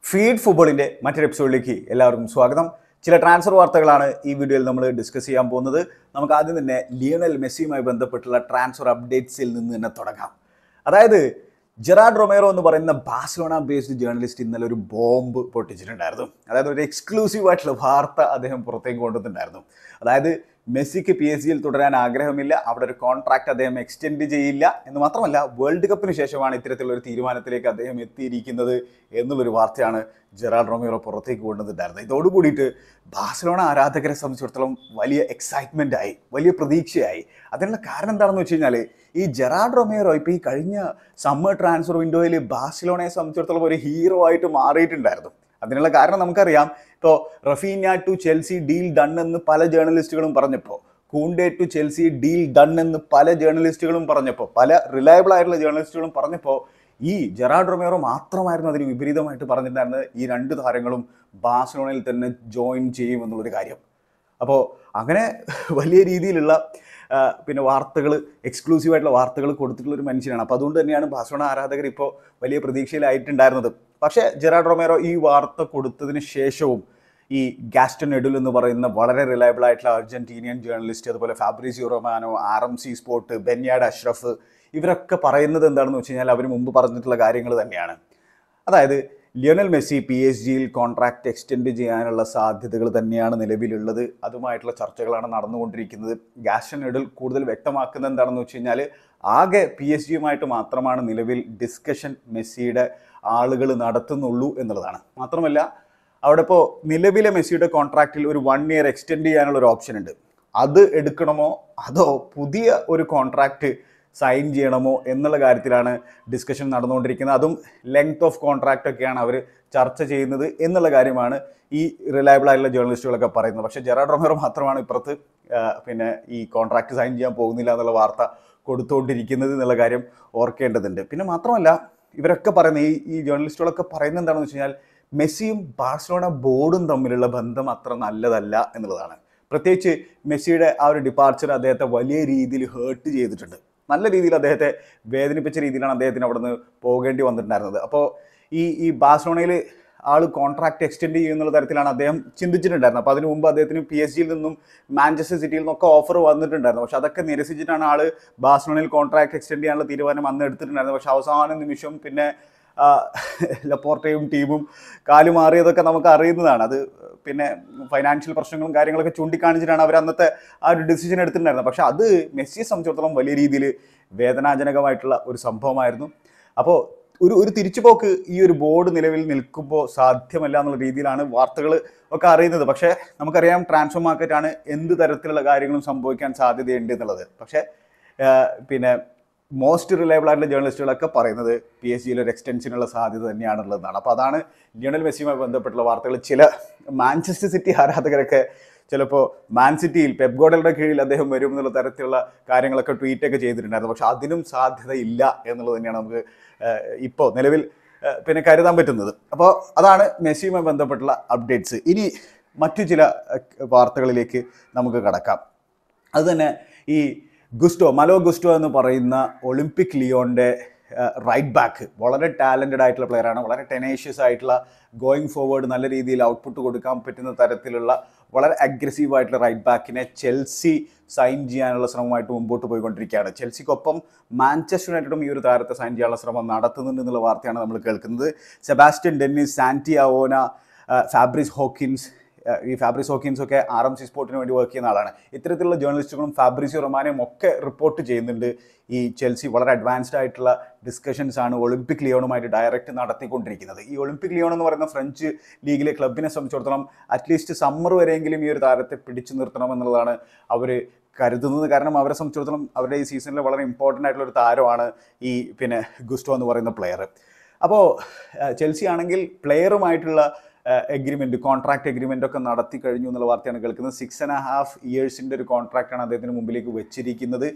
feed ഫുട്ബോളിന്റെ മറ്റൊരു എപ്പിസോഡിലേക്ക് എല്ലാവർക്കും സ്വാഗതം ചില ട്രാൻസ്ഫർ വാർത്തകളാണ് ഈ വീഡിയോയിൽ നമ്മൾ ഡിസ്കസ് ചെയ്യാൻ പോകുന്നത് നമുക്ക് ആദ്യം തന്നെ ലിയണൽ മെസ്സിയുമായി ബന്ധപ്പെട്ടുള്ള ട്രാൻസ്ഫർ അപ്ഡേറ്റ്സിൽ നിന്ന് തന്നെ തുടങ്ങാം അതായത് ജെറാഡ് റൊമേറോ എന്ന് പറയുന്ന ബാഴ്സലോണ ബേസ്ഡ് ജേർണലിസ്റ്റ് ഇന്നലെ ഒരു ബോംബ് പൊട്ടിച്ചിട്ടുണ്ടായിരുന്നു അതായത് ഒരു എക്സ്ക്ലൂസീവ് ആയിട്ടുള്ള വാർത്ത അദ്ദേഹം പുറത്തേക്ക് കൊണ്ടുവന്നിട്ടുണ്ടായിരുന്നു അതായത് മെസ്സിക്ക് പി എസ് ജിയിൽ തുടരാൻ ആഗ്രഹമില്ല അവിടെ ഒരു കോൺട്രാക്ട് അദ്ദേഹം എക്സ്റ്റെൻഡ് ചെയ്യില്ല എന്ന് മാത്രമല്ല വേൾഡ് കപ്പിന് ശേഷമാണ് ഇത്തരത്തിലുള്ള ഒരു തീരുമാനത്തിലേക്ക് അദ്ദേഹം എത്തിയിരിക്കുന്നത് എന്നുള്ളൊരു വാർത്തയാണ് ജെറാഡ് റൊമേറോ പുറത്തേക്ക് കൊണ്ടുവന്നിട്ടുണ്ടായിരുന്നത് ഇതോടുകൂടിയിട്ട് ബാഴ്സലോണ ആരാധകരെ സംബന്ധിച്ചിടത്തോളം വലിയ എക്സൈറ്റ്മെൻ്റ് ആയി വലിയ പ്രതീക്ഷയായി അതിനുള്ള കാരണം എന്താണെന്ന് വെച്ച് കഴിഞ്ഞാൽ ഈ ജെറാഡ് റൊമേറോ ഇപ്പോൾ ഈ കഴിഞ്ഞ സമ്മർ ട്രാൻസ്ഫർ വിൻഡോയിൽ ബാഴ്സലോണയെ സംബന്ധിച്ചിടത്തോളം ഒരു ഹീറോ ആയിട്ട് മാറിയിട്ടുണ്ടായിരുന്നു അതിനുള്ള കാരണം നമുക്കറിയാം ഇപ്പോൾ Raphinha to Chelsea deal done എന്ന് പല ജേർണലിസ്റ്റുകളും പറഞ്ഞപ്പോൾ Kounde to Chelsea deal done എന്ന് പല ജേർണലിസ്റ്റുകളും പറഞ്ഞപ്പോൾ പല റിലയബിൾ ആയിട്ടുള്ള ജേർണലിസ്റ്റുകളും പറഞ്ഞപ്പോൾ ഈ ജെറാഡ് റൊമേറോ മാത്രമായിരുന്നു അതിന് വിപരീതമായിട്ട് പറഞ്ഞിട്ടുണ്ടായിരുന്നത് ഈ രണ്ട് താരങ്ങളും ബാഴ്സലോണയിൽ തന്നെ ജോയിൻ ചെയ്യുമെന്നുള്ളൊരു കാര്യം അപ്പോൾ അങ്ങനെ വലിയ രീതിയിലുള്ള ആ, പിന്നെ വാർത്തകൾ എക്സ്ക്ലൂസീവ് ആയിട്ടുള്ള വാർത്തകൾ കൊടുത്തിട്ടുള്ള ഒരു മനുഷ്യനാണ് അപ്പോൾ അതുകൊണ്ട് തന്നെയാണ് ബാഴ്സലോണ ആരാധകർ ഇപ്പോൾ വലിയ പ്രതീക്ഷയിലായിട്ടുണ്ടായിരുന്നത് പക്ഷേ ജെറാഡ് റൊമേറോ ഈ വാർത്ത കൊടുത്തതിന് ശേഷവും ഈ ഗാസ്റ്റൺ എഡുൽ എന്ന് പറയുന്ന വളരെ റിലയബിൾ ആയിട്ടുള്ള അർജന്റീനിയൻ ജേർണലിസ്റ്റ് അതുപോലെ Fabrizio Romano R M C sport ബെന്യാഡ് അഷ്റഫ് ഇവരൊക്കെ പറയുന്നത് എന്താണെന്ന് വെച്ച് കഴിഞ്ഞാൽ അവർ മുമ്പ് പറഞ്ഞിട്ടുള്ള കാര്യങ്ങൾ തന്നെയാണ് അതായത് ലിയോണൽ മെസ്സി പി എസ് ജിയിൽ കോൺട്രാക്ട് എക്സ്റ്റെൻഡ് ചെയ്യാനുള്ള സാധ്യതകൾ തന്നെയാണ് നിലവിലുള്ളത് അതുമായിട്ടുള്ള ചർച്ചകളാണ് നടന്നുകൊണ്ടിരിക്കുന്നത് ഗാഷൻ എഡിൽ കൂടുതൽ വ്യക്തമാക്കുന്നത് എന്താണെന്ന് വെച്ച് കഴിഞ്ഞാൽ ആകെ പി എസ് ജിയുമായിട്ട് മാത്രമാണ് നിലവിൽ ഡിസ്കഷൻ മെസ്സിയുടെ ആളുകൾ നടത്തുന്നുള്ളൂ എന്നുള്ളതാണ് മാത്രമല്ല അവിടെ ഇപ്പോൾ നിലവിലെ മെസ്സിയുടെ കോൺട്രാക്റ്റിൽ ഒരു വൺ ഇയർ എക്സ്റ്റെൻഡ് ചെയ്യാനുള്ള ഒരു ഓപ്ഷൻ ഉണ്ട് അത് എടുക്കണമോ അതോ പുതിയ ഒരു കോൺട്രാക്റ്റ് സൈൻ ചെയ്യണമോ എന്നുള്ള കാര്യത്തിലാണ് ഡിസ്കഷൻ നടന്നുകൊണ്ടിരിക്കുന്നത് അതും ലെങ്ത് ഓഫ് കോൺട്രാക്റ്റ് ഒക്കെയാണ് അവർ ചർച്ച ചെയ്യുന്നത് എന്നുള്ള കാര്യമാണ് ഈ റിലയബിൾ ആയിട്ടുള്ള ജേർണലിസ്റ്റുകളൊക്കെ പറയുന്നത് പക്ഷേ ജെറാഡ് റൊമേറോ മാത്രമാണ് ഇപ്പുറത്ത് ആ, പിന്നെ ഈ കോൺട്രാക്റ്റ് സൈൻ ചെയ്യാൻ പോകുന്നില്ല എന്നുള്ള വാർത്ത കൊടുത്തുകൊണ്ടിരിക്കുന്നത് എന്നുള്ള കാര്യം ഓർക്കേണ്ടതുണ്ട് പിന്നെ മാത്രമല്ല ഇവരൊക്കെ പറയുന്ന ഈ ഈ ജേർണലിസ്റ്റുകളൊക്കെ പറയുന്നത് എന്താണെന്ന് വെച്ച് കഴിഞ്ഞാൽ മെസ്സിയും ബാഴ്സലോണ ബോർഡും തമ്മിലുള്ള ബന്ധം അത്ര നല്ലതല്ല എന്നുള്ളതാണ് പ്രത്യേകിച്ച് മെസ്സിയുടെ ആ ഒരു ഡിപ്പാർച്ചർ അദ്ദേഹത്തെ വലിയ രീതിയിൽ ഹേർട്ട് ചെയ്തിട്ടുണ്ട് നല്ല രീതിയിൽ അദ്ദേഹത്തെ വേദനിപ്പിച്ച രീതിയിലാണ് അദ്ദേഹത്തിന് അവിടെ നിന്ന് പോകേണ്ടി വന്നിട്ടുണ്ടായിരുന്നത് അപ്പോൾ ഈ ഈ ബാഴ്സലോണയിൽ ആൾ കോൺട്രാക്ട് എക്സ്റ്റെൻഡ് ചെയ്യുന്നുള്ള തരത്തിലാണ് അദ്ദേഹം ചിന്തിച്ചിട്ടുണ്ടായിരുന്നത് അപ്പോൾ അതിന് മുമ്പ് അദ്ദേഹത്തിന് പി എസ് ജിയിൽ നിന്നും മാഞ്ചസ്റ്റർ സിറ്റിയിൽ നിന്നൊക്കെ ഓഫർ വന്നിട്ടുണ്ടായിരുന്നു പക്ഷെ അതൊക്കെ നിരസിച്ചിട്ടാണ് ആൾ ബാഴ്സലോണയിൽ കോൺട്രാക്ട് എക്സ്റ്റെൻഡ് ചെയ്യാനുള്ള തീരുമാനം അന്ന് എടുത്തിട്ടുണ്ടായിരുന്നത് പക്ഷെ അവസാന നിമിഷം പിന്നെ ആ, ലപ്പോർട്ടയും ടീമും കാലു മാറിയതൊക്കെ നമുക്ക് അറിയുന്നതാണ് അത് പിന്നെ ഫൈനാൻഷ്യൽ പ്രശ്നങ്ങളും കാര്യങ്ങളൊക്കെ ചൂണ്ടിക്കാണിച്ചിട്ടാണ് അവർ അന്നത്തെ ആ ഒരു ഡിസിഷൻ എടുത്തിട്ടുണ്ടായിരുന്നത് പക്ഷെ അത് മെസ്സിയെ സംബന്ധിച്ചിടത്തോളം വലിയ രീതിയിൽ വേദനാജനകമായിട്ടുള്ള ഒരു സംഭവമായിരുന്നു അപ്പോൾ ഒരു ഒരു തിരിച്ചുപോക്ക് ഈ ഒരു ബോർഡ് നിലവിൽ നിൽക്കുമ്പോൾ സാധ്യമല്ല എന്നുള്ള രീതിയിലാണ് വാർത്തകൾ ഒക്കെ അറിയുന്നത് പക്ഷേ നമുക്കറിയാം ട്രാൻസ്ഫർ മാർക്കറ്റാണ് എന്ത് തരത്തിലുള്ള കാര്യങ്ങളും സംഭവിക്കാൻ സാധ്യതയുണ്ട് എന്നുള്ളത് പക്ഷേ ആ, പിന്നെ മോസ്റ്റ് റിലയബിൾ ആയിട്ടുള്ള ജേർണലിസ്റ്റുകളൊക്കെ പറയുന്നത് പി എസ് ജിയിൽ ഒരു എക്സ്റ്റൻഷനുള്ള സാധ്യത തന്നെയാണുള്ളതാണ് അപ്പോൾ അതാണ് ലിയണൽ മെസ്സിയുമായി ബന്ധപ്പെട്ടുള്ള വാർത്തകൾ ചില മാഞ്ചസ്റ്റർ സിറ്റി ആരാധകരൊക്കെ ചിലപ്പോൾ മാൻ സിറ്റിയിൽ പെപ് ഗോഡലുടെ കീഴിൽ അദ്ദേഹം വരും എന്നുള്ള തരത്തിലുള്ള കാര്യങ്ങളൊക്കെ ട്വീറ്റൊക്കെ ചെയ്തിട്ടുണ്ടായിരുന്നു പക്ഷെ അതിനും സാധ്യതയില്ല എന്നുള്ളത് തന്നെയാണ് നമുക്ക് ഇപ്പോൾ നിലവിൽ ആ, പിന്നെ കരുതാൻ പറ്റുന്നത് അപ്പോൾ അതാണ് മെസ്സിയുമായി ബന്ധപ്പെട്ടുള്ള അപ്ഡേറ്റ്സ് ഇനി മറ്റു ചില ആ, വാർത്തകളിലേക്ക് നമുക്ക് കടക്കാം അത് തന്നെ ഈ ഗുസ്റ്റോ മലോ ഗുസ്റ്റോ എന്ന് പറയുന്ന ഒളിമ്പിക് ലിയോന്റെ റൈറ്റ് ബാക്ക് വളരെ ടാലൻറ്റഡ് ആയിട്ടുള്ള പ്ലെയറാണ് വളരെ ടെനേഷ്യസ് ആയിട്ടുള്ള ഗോയിങ് ഫോർവേഡ് നല്ല രീതിയിൽ ഔട്ട്പുട്ട് കൊടുക്കാൻ പറ്റുന്ന തരത്തിലുള്ള വളരെ അഗ്രസീവ് ആയിട്ടുള്ള റൈറ്റ് ബാക്കിനെ ചെൽസി സൈൻ ചെയ്യാനുള്ള ശ്രമമായിട്ട് മുമ്പോട്ട് പോയിക്കൊണ്ടിരിക്കുകയാണ് ചെൽസിക്കൊപ്പം മാഞ്ചസ്റ്റർ യുണൈറ്റഡും ഈ ഒരു താരത്തെ സൈൻ ചെയ്യാനുള്ള ശ്രമം നടത്തുന്നുണ്ട് എന്നുള്ള വാർത്തയാണ് നമ്മൾ കേൾക്കുന്നത് സെബാസ്റ്റ്യൻ ഡെന്നിസ് സാന്റിയാവോന ഫാബ്രിസ് ഹോക്കിൻസ് ഏഹ് ഈ ഫാബ്രിസ് ഹോക്കിൻസ് ഒക്കെ ആർ എം സി സ്പോർട്ടിന് വേണ്ടി വർക്ക് ചെയ്യുന്ന ആളാണ് ഇത്തരത്തിലുള്ള ജേർണലിസ്റ്റുകളും ഫാബ്രിസിയോ റൊമാനയും ഒക്കെ റിപ്പോർട്ട് ചെയ്യുന്നുണ്ട് ഈ ചെൽസി വളരെ അഡ്വാൻസ്ഡ് ആയിട്ടുള്ള ഡിസ്കഷൻസ് ആണ് ഒളിമ്പിക് ലിയോണുമായിട്ട് ഡയറക്റ്റ് നടത്തിക്കൊണ്ടിരിക്കുന്നത് ഈ ഒളിമ്പിക് ലിയോൺ എന്ന് പറയുന്ന ഫ്രഞ്ച് ലീഗിലെ ക്ലബിനെ സംബന്ധിച്ചിടത്തോളം അറ്റ്ലീസ്റ്റ് സമ്മർ വരെയെങ്കിലും ഈ ഒരു താരത്തെ പിടിച്ചു നിർത്തണം എന്നുള്ളതാണ് അവർ കരുതുന്നത് കാരണം അവരെ സംബന്ധിച്ചിടത്തോളം അവരുടെ ഈ സീസണിൽ വളരെ ഇമ്പോർട്ടൻ്റ് ആയിട്ടുള്ള ഒരു താരമാണ് ഈ പിന്നെ ഗുസ്റ്റോ എന്ന് പറയുന്ന പ്ലെയർ അപ്പോൾ ചെൽസി ആണെങ്കിൽ പ്ലെയറുമായിട്ടുള്ള എഗ്രിമെൻറ്റ് കോൺട്രാക്ട് എഗ്രിമെൻ്റ് ഒക്കെ നടത്തി കഴിഞ്ഞു എന്നുള്ള വാർത്തയാണ് കേൾക്കുന്നത് സിക്സ് ആൻഡ് ഹാഫ് ഇയേഴ്സിൻ്റെ ഒരു കോൺട്രാക്റ്റാണ് അദ്ദേഹത്തിന് മുമ്പിലേക്ക് വെച്ചിരിക്കുന്നത്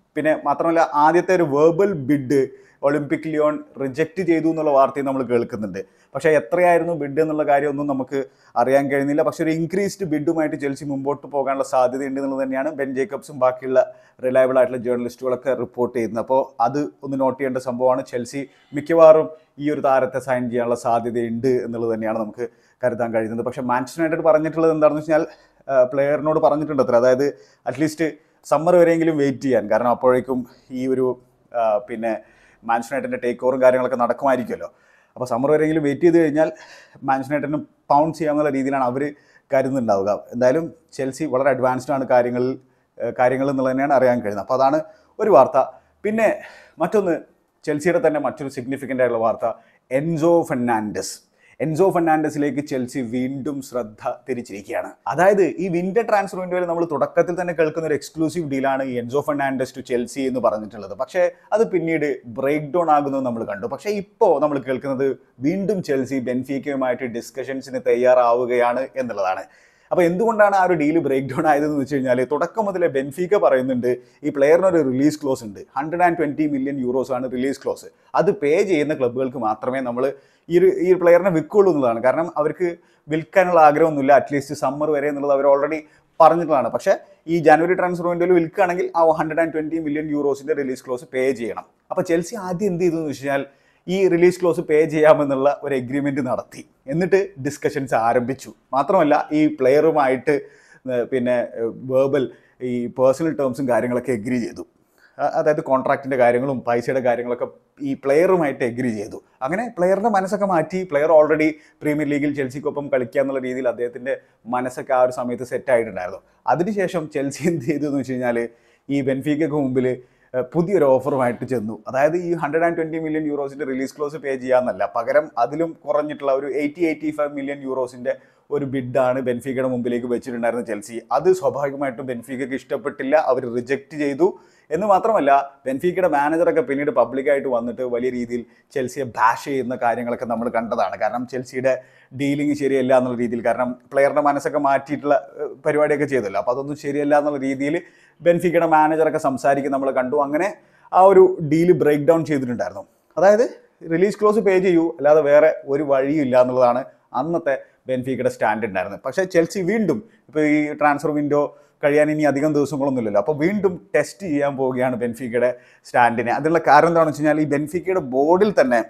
പിന്നെ മാത്രമല്ല ആദ്യത്തെ ഒരു verbal bid Olympic Lyon reject ചെയ്തു എന്നുള്ള വാർത്തയും നമ്മൾ കേൾക്കുന്നുണ്ട് പക്ഷേ എത്രയായിരുന്നു ബിഡ് എന്നുള്ള കാര്യമൊന്നും നമുക്ക് അറിയാൻ കഴിയുന്നില്ല പക്ഷേ ഒരു ഇൻക്രീസ്ഡ് ബിഡുമായിട്ട് ചെൽസി മുമ്പോട്ട് പോകാനുള്ള സാധ്യതയുണ്ട് എന്നുള്ളത് തന്നെയാണ് ബെൻ ജേക്കബ്സും ബാക്കിയുള്ള റിലയബിൾ ആയിട്ടുള്ള ജേർണലിസ്റ്റുകളൊക്കെ റിപ്പോർട്ട് ചെയ്യുന്നത് അപ്പോൾ അത് ഒന്ന് നോട്ട് ചെയ്യേണ്ട സംഭവമാണ് ചെൽസി മിക്കവാറും ഈ ഒരു താരത്തെ സൈൻ ചെയ്യാനുള്ള സാധ്യതയുണ്ട് എന്നുള്ളത് തന്നെയാണ് നമുക്ക് കരുതാൻ കഴിയുന്നത് പക്ഷേ മാൻച്ചസ്റ്റർ യുണൈറ്റഡ് പറഞ്ഞിട്ടുള്ളത് എന്താണെന്ന് വെച്ചാൽ പ്ലെയറിനോട് പറഞ്ഞിട്ടുണ്ട് അത്ര അതായത് അറ്റ്ലീസ്റ്റ് സമ്മർ വരെയെങ്കിലും വെയിറ്റ് ചെയ്യാൻ കാരണം അപ്പോഴേക്കും ഈ ഒരു ആ, പിന്നെ മാൻച്ചസ്റ്റർ യുണൈറ്റഡിൻ്റെ ടേക്ക് ഓവറും കാര്യങ്ങളൊക്കെ നടക്കുമായിരിക്കുമല്ലോ അപ്പോൾ സമ്മർ വരെയെങ്കിലും വെയിറ്റ് ചെയ്ത് കഴിഞ്ഞാൽ മാൻച്ചസ്റ്റർ യുണൈറ്റഡിന് പൗണ്ട് ചെയ്യാമെന്നുള്ള രീതിയിലാണ് അവർ കരുതുന്നുണ്ടാവുക എന്തായാലും ചെൽസി വളരെ അഡ്വാൻസ്ഡ് ആണ് കാര്യങ്ങളിൽ ഏഹ് കാര്യങ്ങൾ എന്നുള്ളത് തന്നെയാണ് അറിയാൻ കഴിയുന്നത് അപ്പോൾ അതാണ് ഒരു വാർത്ത പിന്നെ മറ്റൊന്ന് ചെൽസിയുടെ തന്നെ മറ്റൊരു സിഗ്നിഫിക്കൻ്റ് ആയിട്ടുള്ള വാർത്ത എൻസോ ഫെർണാണ്ടസ് എൻസോ ഫെർണാണ്ടസിലേക്ക് ചെൽസി വീണ്ടും ശ്രദ്ധ തിരിച്ചിരിക്കുകയാണ് അതായത് ഈ വിന്റർ ട്രാൻസ്ഫർ വിൻഡോയിൽ നമ്മൾ തുടക്കത്തിൽ തന്നെ കേൾക്കുന്ന ഒരു എക്സ്ക്ലൂസീവ് ഡീലാണ് ഈ എൻസോ ഫെർണാണ്ടസ് ടു ചെൽസി എന്ന് പറഞ്ഞിട്ടുള്ളത് പക്ഷേ അത് പിന്നീട് ബ്രേക്ക് ഡൗൺ ആകുന്നത് നമ്മൾ കണ്ടു പക്ഷേ ഇപ്പോൾ നമ്മൾ കേൾക്കുന്നത് വീണ്ടും ചെൽസി ബെൻഫീക്കയുമായിട്ട് ഡിസ്കഷൻസിന് തയ്യാറാവുകയാണ് എന്നുള്ളതാണ് അപ്പോൾ എന്തുകൊണ്ടാണ് ആ ഒരു ഡീല് ബ്രേക്ക് ഡൗൺ ആയതെന്ന് വെച്ച് കഴിഞ്ഞാൽ തുടക്കം മുതലേ ബെൻഫീക്ക പറയുന്നുണ്ട് ഈ പ്ലെയറിന് ഒരു റിലീസ് ക്ലോസ് ഉണ്ട് hundred and twenty million euros ആണ് റിലീസ് ക്ലോസ് അത് പേ ചെയ്യുന്ന ക്ലബ്ബുകൾക്ക് മാത്രമേ നമ്മൾ ഈ ഒരു ഈ ഒരു പ്ലെയറിനെ വിൽക്കുള്ളൂ എന്നുള്ളതാണ് കാരണം അവർക്ക് വിൽക്കാനുള്ള ആഗ്രഹമൊന്നുമില്ല അറ്റ്ലീസ്റ്റ് സമ്മർ വരെ എന്നുള്ളത് അവർ ഓൾറെഡി പറഞ്ഞിട്ടുള്ളതാണ് പക്ഷേ ഈ ജനുവരി ട്രാൻസ്ഫർ വിൻഡോയിൽ വിൽക്കുകയാണെങ്കിൽ ആ ഹൺഡ്രഡ് ആൻഡ് ട്വൻറ്റി മില്യൺ യൂറോസിൻ്റെ റിലീസ് ക്ലോസ് പേ ചെയ്യണം അപ്പോൾ ചെൽസി ആദ്യം എന്ത് ചെയ്തു എന്ന് വെച്ച് കഴിഞ്ഞാൽ ഈ റിലീസ് ക്ലോസ് പേ ചെയ്യാമെന്നുള്ള ഒരു എഗ്രിമെൻറ്റ് നടത്തി എന്നിട്ട് ഡിസ്കഷൻസ് ആരംഭിച്ചു മാത്രമല്ല ഈ പ്ലെയറുമായിട്ട് ഏർ പിന്നെ വേർബൽ ഈ പേഴ്സണൽ ടേംസും കാര്യങ്ങളൊക്കെ എഗ്രി ചെയ്തു അ- അതായത് കോൺട്രാക്റ്റിൻ്റെ കാര്യങ്ങളും പൈസയുടെ കാര്യങ്ങളൊക്കെ ഈ പ്ലെയറുമായിട്ട് എഗ്രി ചെയ്തു അങ്ങനെ പ്ലെയറിൻ്റെ മനസ്സൊക്കെ മാറ്റി പ്ലെയർ ഓൾറെഡി പ്രീമിയർ ലീഗിൽ ചെൽസിക്കൊപ്പം കളിക്കുക എന്നുള്ള രീതിയിൽ അദ്ദേഹത്തിൻ്റെ മനസ്സൊക്കെ ആ ഒരു സമയത്ത് സെറ്റ് ആയിട്ടുണ്ടായിരുന്നു അതിനുശേഷം ചെൽസി എന്ത് ചെയ്തു എന്ന് വെച്ച് കഴിഞ്ഞാൽ ഈ ബെൻഫീക്കയ്ക്ക് മുമ്പിൽ ഏഹ് പുതിയൊരു ഓഫറുമായിട്ട് ചെന്നു അതായത് ഈ ഹൺഡ്രഡ് ആൻഡ് ട്വൻറ്റി മില്യൺ യൂറോസിൻ്റെ റിലീസ് ക്ലോസ് പേ ചെയ്യാമെന്നല്ല പകരം അതിലും കുറഞ്ഞിട്ടുള്ള ഒരു എയ്റ്റി എയ്റ്റി ഫൈവ് മില്യൺ യൂറോസിൻ്റെ ഒരു ബിഡാണ് ബെൻഫീക്കയുടെ മുമ്പിലേക്ക് വെച്ചിട്ടുണ്ടായിരുന്ന ചെൽസി അത് സ്വാഭാവികമായിട്ടും ബെൻഫീക്കയ്ക്ക് ഇഷ്ടപ്പെട്ടില്ല അവർ റിജക്റ്റ് ചെയ്തു എന്ന് മാത്രമല്ല ബെൻഫീക്കയുടെ മാനേജറൊക്കെ പിന്നീട് പബ്ലിക്കായിട്ട് വന്നിട്ട് വലിയ രീതിയിൽ ചെൽസിയെ ബാഷ് ചെയ്യുന്ന കാര്യങ്ങളൊക്കെ നമ്മൾ കണ്ടതാണ് കാരണം ചെൽസിയുടെ ഡീലിംഗ് ശരിയല്ല എന്നുള്ള രീതിയിൽ കാരണം പ്ലെയറിൻ്റെ മനസ്സൊക്കെ മാറ്റിയിട്ടുള്ള ഏഹ്, പരിപാടിയൊക്കെ ചെയ്തല്ലോ അപ്പോൾ അതൊന്നും ശരിയല്ല എന്നുള്ള രീതിയിൽ ബെൻഫിക്കയുടെ മാനേജറൊക്കെ സംസാരിക്കും നമ്മൾ കണ്ടു അങ്ങനെ ആ ഒരു ഡീല് ബ്രേക്ക് ഡൗൺ ചെയ്തിട്ടുണ്ടായിരുന്നു അതായത് റിലീസ് ക്ലോസ് പേ ചെയ്യൂ അല്ലാതെ വേറെ ഒരു വഴിയും ഇല്ല എന്നുള്ളതാണ് അന്നത്തെ ബെൻഫിക്കയുടെ സ്റ്റാൻഡ് ഉണ്ടായിരുന്നത് പക്ഷേ ചെൽസി വീണ്ടും ഇപ്പോൾ ഈ ട്രാൻസ്ഫർ വിൻഡോ കഴിയാൻ ഇനി അധികം ദിവസങ്ങളൊന്നുമില്ലല്ലോ അപ്പോൾ വീണ്ടും ടെസ്റ്റ് ചെയ്യാൻ പോവുകയാണ് ബെൻഫിക്കയുടെ സ്റ്റാൻഡിനെ അതിനുള്ള കാരണം എന്താണെന്ന് വെച്ച് കഴിഞ്ഞാൽ ഈ ബെൻഫിക്കയുടെ ബോർഡിൽ തന്നെ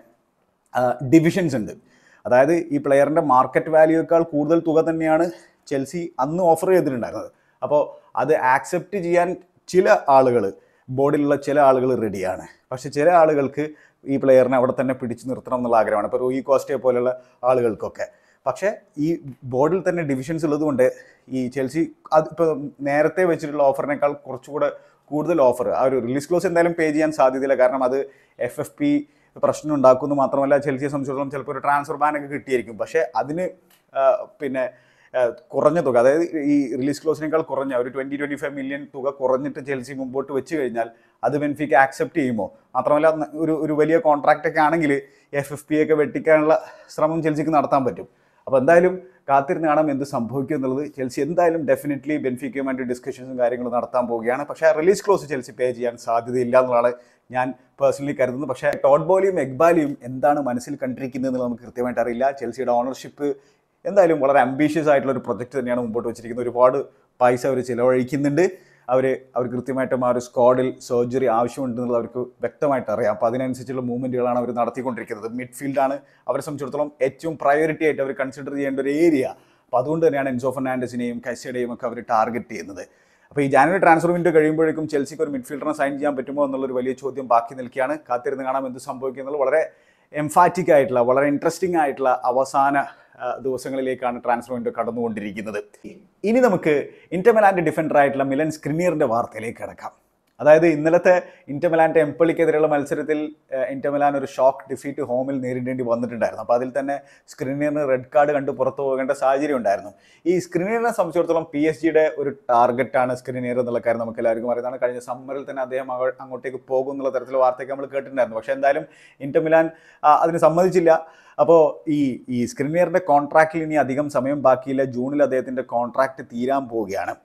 ഡിവിഷൻസ് ഉണ്ട് അതായത് ഈ പ്ലെയറിൻ്റെ മാർക്കറ്റ് വാല്യൂയേക്കാൾ കൂടുതൽ തുക തന്നെയാണ് ചെൽസി അന്ന് ഓഫർ ചെയ്തിട്ടുണ്ടായിരുന്നത് അപ്പോൾ അത് ആക്സെപ്റ്റ് ചെയ്യാൻ ചില ആളുകൾ ബോർഡിലുള്ള ചില ആളുകൾ റെഡിയാണ് പക്ഷെ ചില ആളുകൾക്ക് ഈ പ്ലെയറിനെ അവിടെ തന്നെ പിടിച്ചു നിർത്തണം എന്നുള്ള ആഗ്രഹമാണ് ഇപ്പോൾ റൂയി കോസ്റ്റയെ പോലെയുള്ള ആളുകൾക്കൊക്കെ പക്ഷേ ഈ ബോർഡിൽ തന്നെ ഡിവിഷൻസ് ഉള്ളതുകൊണ്ട് ഈ ചെൽസി അത് ഇപ്പോൾ നേരത്തെ വെച്ചിട്ടുള്ള ഓഫറിനേക്കാൾ കുറച്ചുകൂടെ കൂടുതൽ ഓഫർ ആ ഒരു റിലീസ് ക്ലോസ് എന്തായാലും പേ ചെയ്യാൻ സാധ്യതയില്ല കാരണം അത് എഫ് എഫ് പി പ്രശ്നം ഉണ്ടാക്കുന്നു മാത്രമല്ല ചെൽസിയെ സംബന്ധിച്ചിടത്തോളം ചിലപ്പോൾ ഒരു ട്രാൻസ്ഫർ ബാനൊക്കെ കിട്ടിയിരിക്കും പക്ഷേ അതിന് ആ, പിന്നെ ആ, കുറഞ്ഞ തുക അതായത് ഈ റിലീസ് ക്ലോസിനേക്കാൾ കുറഞ്ഞ ഒരു ട്വൻറ്റി ട്വൻറ്റി ഫൈവ് മില്യൺ തുക കുറഞ്ഞിട്ട് ചെൽസി മുമ്പോട്ട് വെച്ച് കഴിഞ്ഞാൽ അത് ബെൻഫിക്ക് ആക്സെപ്റ്റ് ചെയ്യുമോ മാത്രമല്ല ന- ഒരു ഒരു വലിയ കോൺട്രാക്റ്റ് ഒക്കെ ആണെങ്കിൽ എഫ് എഫ് പി ഒക്കെ വെട്ടിക്കാനുള്ള ശ്രമം ചെൽസിക്ക് നടത്താൻ പറ്റും അപ്പോൾ എന്തായാലും കാത്തിരുന്ന് കാണാം എന്ത് സംഭവിക്കും എന്നുള്ളത് ചെൽസി എന്തായാലും ഡെഫിനറ്റ്ലി ബെൻഫിക്കയുമായിട്ട് ഡിസ്കഷൻസും കാര്യങ്ങളും നടത്താൻ പോവുകയാണ് പക്ഷേ ആ റിലീസ് ക്ലോസ് ചെൽസി പേ ചെയ്യാൻ സാധ്യതയില്ല എന്നുള്ളതാണ് ഞാൻ പേഴ്സണലി കരുതുന്നത് പക്ഷേ ടോഡ് ബോളിയും എഗ്ബാലിയും എന്താണ് മനസ്സിൽ കണ്ടിരിക്കുന്നത് എന്നുള്ളത് നമുക്ക് കൃത്യമായിട്ട് അറിയില്ല ചെൽസിയുടെ ഓണർഷിപ്പ് എന്തായാലും വളരെ അംബീഷ്യസ് ആയിട്ടുള്ള ഒരു പ്രൊജക്റ്റ് തന്നെയാണ് മുമ്പോട്ട് വെച്ചിരിക്കുന്നത് ഒരുപാട് പൈസ അവർ ചിലവഴിക്കുന്നുണ്ട് അവർ അവർ കൃത്യമായിട്ടും ആ ഒരു സ്ക്വാഡിൽ സർജറി ആവശ്യമുണ്ടെന്നുള്ളത് അവർക്ക് വ്യക്തമായിട്ട് അറിയാം അപ്പോൾ അതിനനുസരിച്ചുള്ള മൂവ്മെൻറ്റുകളാണ് അവർ നടത്തിക്കൊണ്ടിരിക്കുന്നത് മിഡ്ഫീൽഡാണ് അവരെ സംബന്ധിച്ചിടത്തോളം ഏറ്റവും പ്രയോറിറ്റി ആയിട്ട് അവർ കൺസിഡർ ചെയ്യേണ്ട ഒരു ഏരിയ അപ്പോൾ അതുകൊണ്ട് തന്നെയാണ് എൻസോ ഫെർണാണ്ടസിനെയും കൈസയുടെയും ഒക്കെ അവർ ടാർഗറ്റ് ചെയ്യുന്നത് അപ്പോൾ ഈ ജാനുവരി ട്രാൻസ്ഫർ വിൻഡോ കഴിയുമ്പോഴേക്കും ചെൽസിക്ക് ഒരു മിഡ്ഫീൽഡറിനെ സൈൻ ചെയ്യാൻ പറ്റുമോ എന്നുള്ളൊരു വലിയ ചോദ്യം ബാക്കി നിൽക്കുകയാണ് കാത്തിരുന്ന് കാണാം എന്ത് സംഭവിക്കും എന്നുള്ളത് വളരെ എംഫാറ്റിക് ആയിട്ടുള്ള വളരെ ഇൻട്രസ്റ്റിംഗ് ആയിട്ടുള്ള അവസാന ആ, ദിവസങ്ങളിലേക്കാണ് ട്രാൻസ്ഫർ വിൻഡോ കടന്നുകൊണ്ടിരിക്കുന്നത് ഇനി നമുക്ക് ഇന്റർമെലാൻ്റെ ഡിഫൻഡർ ആയിട്ടുള്ള മിലൻ സ്ക്രിനിയറിൻ്റെ വാർത്തയിലേക്ക് കിടക്കാം അതായത് ഇന്നലത്തെ ഇന്റർമെലാൻ്റെ എംപളിക്കെതിരെയുള്ള മത്സരത്തിൽ ഏഹ്, ഇന്റർമെലാൻ ഒരു ഷോക്ക് ഡിഫീറ്റ് ഹോമിൽ നേരിടേണ്ടി വന്നിട്ടുണ്ടായിരുന്നു അപ്പോൾ അതിൽ തന്നെ സ്ക്രിനിയറിന് റെഡ് കാർഡ് കണ്ട് പുറത്തു പോകേണ്ട സാഹചര്യം ഉണ്ടായിരുന്നു ഈ സ്ക്രിനിയറിനെ സംബന്ധിച്ചിടത്തോളം പി എസ് ജിയുടെ ഒരു ടാർഗറ്റാണ് സ്ക്രിനിയർ എന്നുള്ള കാര്യം നമുക്ക് എല്ലാവർക്കും അറിയുന്നതാണ് കഴിഞ്ഞ സമ്മറിൽ തന്നെ അദ്ദേഹം അങ്ങോ- അങ്ങോട്ടേക്ക് പോകും എന്നുള്ള തരത്തിലുള്ള വാർത്തയൊക്കെ നമ്മൾ കേട്ടിട്ടുണ്ടായിരുന്നു പക്ഷേ എന്തായാലും ഇന്റർമിലാൻ അതിന് സമ്മതിച്ചില്ല അപ്പോൾ ഈ ഈ സ്ക്രിനിയറിൻ്റെ കോൺട്രാക്റ്റിൽ ഇനി അധികം സമയം ബാക്കിയില്ല ജൂണിൽ അദ്ദേഹത്തിൻ്റെ കോൺട്രാക്റ്റ് തീരാൻ പോവുകയാണ്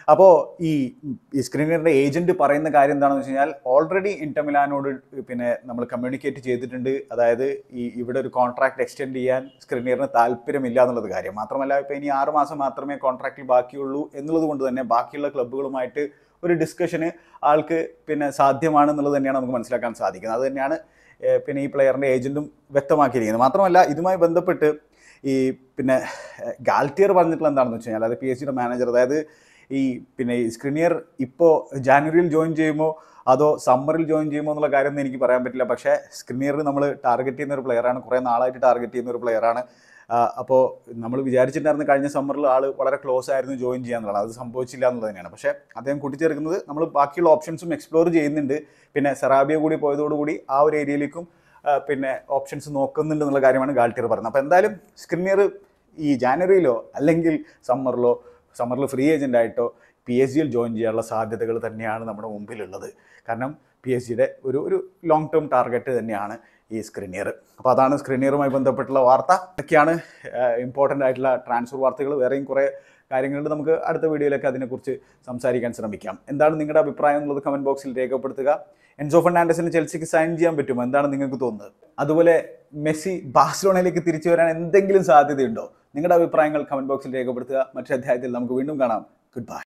അപ്പോൾ ഈ ഈ സ്ക്രീനറിൻ്റെ ഏജന്റ് പറയുന്ന കാര്യം എന്താണെന്ന് വെച്ച് കഴിഞ്ഞാൽ ഓൾറെഡി ഇന്റർമിലാനോട് പിന്നെ നമ്മൾ കമ്മ്യൂണിക്കേറ്റ് ചെയ്തിട്ടുണ്ട് അതായത് ഈ ഇവിടെ ഒരു കോൺട്രാക്ട് എക്സ്റ്റെൻഡ് ചെയ്യാൻ സ്ക്രീനറിന് താല്പര്യമില്ല എന്നുള്ളത് കാര്യം മാത്രമല്ല ഇപ്പോൾ ഇനി ആറ് മാസം മാത്രമേ കോൺട്രാക്റ്റിൽ ബാക്കിയുള്ളൂ എന്നുള്ളത് കൊണ്ട് തന്നെ ബാക്കിയുള്ള ക്ലബ്ബുകളുമായിട്ട് ഒരു ഡിസ്കഷന് ആൾക്ക് പിന്നെ സാധ്യമാണെന്നുള്ളത് തന്നെയാണ് നമുക്ക് മനസ്സിലാക്കാൻ സാധിക്കുന്നത് അത് തന്നെയാണ് ഏഹ്, പിന്നെ ഈ പ്ലെയറിൻ്റെ ഏജന്റും വ്യക്തമാക്കിയിരിക്കുന്നത് മാത്രമല്ല ഇതുമായി ബന്ധപ്പെട്ട് ഈ പിന്നെ ഏഹ്, ഗാൽറ്റിയർ പറഞ്ഞിട്ടുള്ള എന്താണെന്ന് വെച്ച് കഴിഞ്ഞാൽ അത് പി എസ് സിയുടെ മാനേജർ അതായത് ഈ പിന്നെ ഈ സ്ക്രീനിയർ ഇപ്പോൾ ജാനുവരിയിൽ ജോയിൻ ചെയ്യുമോ അതോ സമ്മറിൽ ജോയിൻ ചെയ്യുമോ എന്നുള്ള കാര്യമൊന്നും എനിക്ക് പറയാൻ പറ്റില്ല പക്ഷേ സ്ക്രീനിയർ നമ്മൾ ടാർഗറ്റ് ചെയ്യുന്ന ഒരു പ്ലെയറാണ് കുറേ നാളായിട്ട് ടാർഗറ്റ് ചെയ്യുന്ന ഒരു പ്ലെയറാണ് അപ്പോൾ നമ്മൾ വിചാരിച്ചിട്ടുണ്ടായിരുന്ന കഴിഞ്ഞ സമ്മറിൽ ആൾ വളരെ ക്ലോസ് ആയിരുന്നു ജോയിൻ ചെയ്യാന്നുള്ളത് അത് സംഭവിച്ചില്ല എന്നുള്ളത് തന്നെയാണ് പക്ഷേ അദ്ദേഹം കൂട്ടിച്ചേർക്കുന്നത് നമ്മൾ ബാക്കിയുള്ള ഓപ്ഷൻസും എക്സ്പ്ലോർ ചെയ്യുന്നുണ്ട് പിന്നെ സെറാബിയ കൂടി പോയതോടുകൂടി ആ ഒരു ഏരിയയിലേക്കും ആ, പിന്നെ ഓപ്ഷൻസ് നോക്കുന്നുണ്ട് എന്നുള്ള കാര്യമാണ് ഗാൾട്ടിയർ പറഞ്ഞത് അപ്പോൾ എന്തായാലും സ്ക്രീനിയർ ഈ ജാനുവരിയിലോ അല്ലെങ്കിൽ സമ്മറിലോ സമ്മറിൽ ഫ്രീ ഏജൻ്റ് ആയിട്ടോ പി എസ് ജിയിൽ ജോയിൻ ചെയ്യാനുള്ള സാധ്യതകൾ തന്നെയാണ് നമ്മുടെ മുമ്പിലുള്ളത് കാരണം പി എസ് ജിയുടെ ഒരു ഒരു ലോങ് ടേം ടാർഗറ്റ് തന്നെയാണ് ഈ സ്ക്രീനിയർ അപ്പോൾ അതാണ് സ്ക്രീനിയറുമായി ബന്ധപ്പെട്ടുള്ള വാർത്ത ഇതൊക്കെയാണ് ഇമ്പോർട്ടൻ്റ് ആയിട്ടുള്ള ട്രാൻസ്ഫർ വാർത്തകൾ വേറെയും കുറേ കാര്യങ്ങളുണ്ട് നമുക്ക് അടുത്ത വീഡിയോയിലൊക്കെ അതിനെക്കുറിച്ച് സംസാരിക്കാൻ ശ്രമിക്കാം എന്താണ് നിങ്ങളുടെ അഭിപ്രായം എന്നുള്ളത് കമൻറ്റ് ബോക്സിൽ രേഖപ്പെടുത്തുക എൻസോ ഫെർണാണ്ടസിന് ചെൽസിക്ക് സൈൻ ചെയ്യാൻ പറ്റുമോ എന്താണ് നിങ്ങൾക്ക് തോന്നുന്നത് അതുപോലെ മെസ്സി ബാഴ്സലോണയിലേക്ക് തിരിച്ചു വരാൻ എന്തെങ്കിലും സാധ്യതയുണ്ടോ നിങ്ങളുടെ അഭിപ്രായങ്ങൾ കമൻറ്റ് ബോക്സിൽ രേഖപ്പെടുത്തുക മറ്റൊരു അധ്യായത്തിൽ നമുക്ക് വീണ്ടും കാണാം ഗുഡ് ബൈ